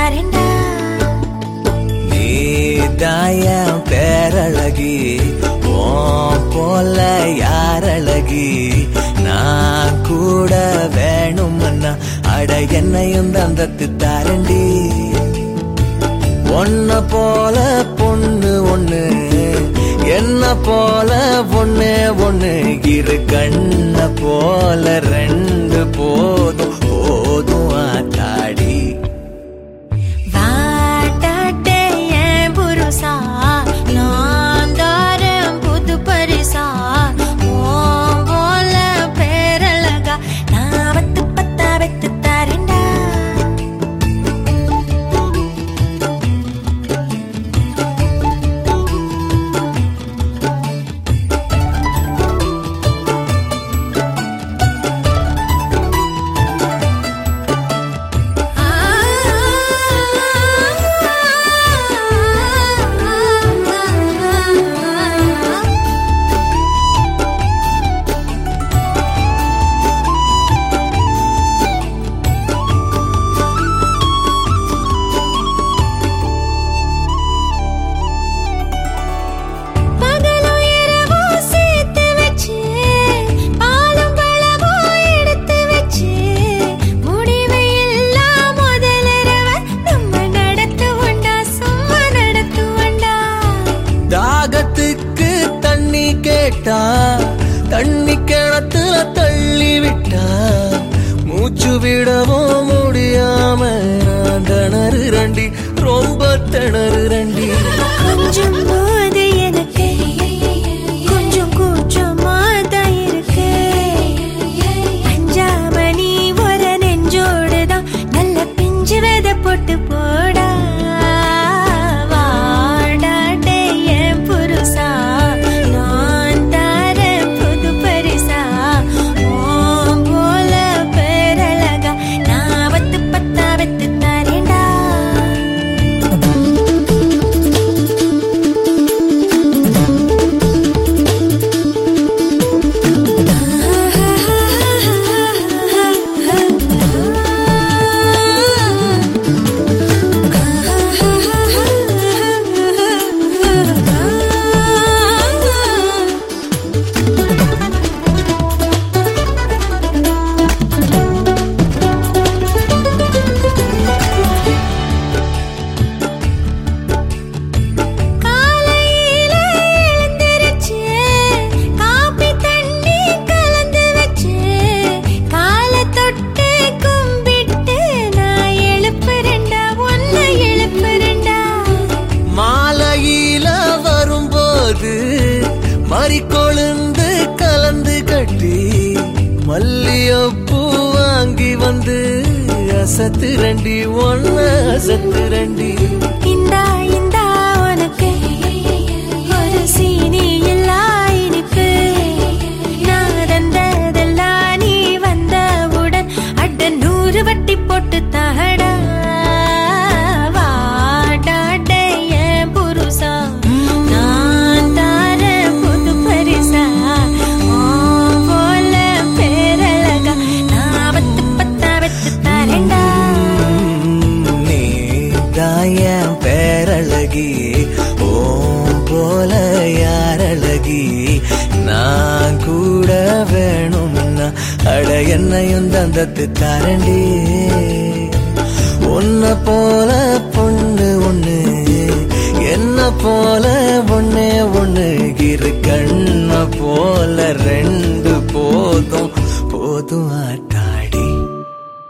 தாரேண்டா நீதாய பேரழகி ஓம் போல யாரழகி நான் கூட வேணுமன்னா அட என்னையும் தந்தத்து தாரண்டி ஒன்ன போல பொண்ணு ஒண்ணு என்ன போல ஒண்ணு ஒண்ணு இரு கண்ண போல ரெண்டு போதும் போதும் ஆத்தாடி வாட்டாட்டே என் புருஷா நான் தாரேன் புது பரிசா உன் போல பேரழகா நான் வத்து பத்தா வைத்து தாரேண்டா பகலும் இரவும் சேர்த்து வச்சு பாலும் பழமும் எடுத்து வச்சு முடிவை எல்லாம் முதலிரவ நம்ம நடத்துவோண்டா சும்மா நடத்துவோண்டா தாகத்துக்கு தண்ணி கேட்டா தண்ணி கிணத்துல தள்ளி விட்டா மூச்சு விடவும் முடியாம நான் திணறு ரண்டி ரொம்ப திணறு ரண்டி கொஞ்சம் போது எனக்கு கொஞ்சம் கூச்சமா தான் இருக்கு அஞ்சாமணி ஒரு நெஞ்சோடு தான் நல்ல பிஞ்சு விதை போட்டு போடா வாடாடே என் புருஷா நான் தரேன் புது பரிசா உன் போல பேரழகா நான் வத்து பத்தா வெத்து தரேன்டா காலையில எழுந்திருச்சு காபி தண்ணி கலந்து வச்சு காலை தொட்டு கும்பிட்டு நான் எழுப்புறேன்டா ஒன்னு எழுப்புறேன்டா மாலையில வரும்போது மறிக்கொழுந்து கலந்து கட்டி மல்லியப்பூ வாங்கி வந்து அசத்து ரண்டி ஒன்ன அசத்து ரண்டி இந்தா இந்தா உனக்கு ஒரு சீனி இல்லா இனிப்பு நான் தந்ததெல்லாம் நீ வந்தவுடன் அட நூறு வட்டி போட்டு தகடா வாடாடே என் புருஷா நான் தரேன் புது பரிசா உன் போல பேரழகா நான் வத்து பத்தா வெத்து தரேன்டா நீ தாயன் பேரழகி ஓம் போல யாரழகி நான் கூட வேணும்னா அட என்னையும் தந்தத்து தரண்டி உன்ன போல பொண்ணு ஒண்ணு என்ன போல ஒண்ணே ஒண்ணு இரு கண்ண போல ரெண்டு போதும் போதும் ஆட்ட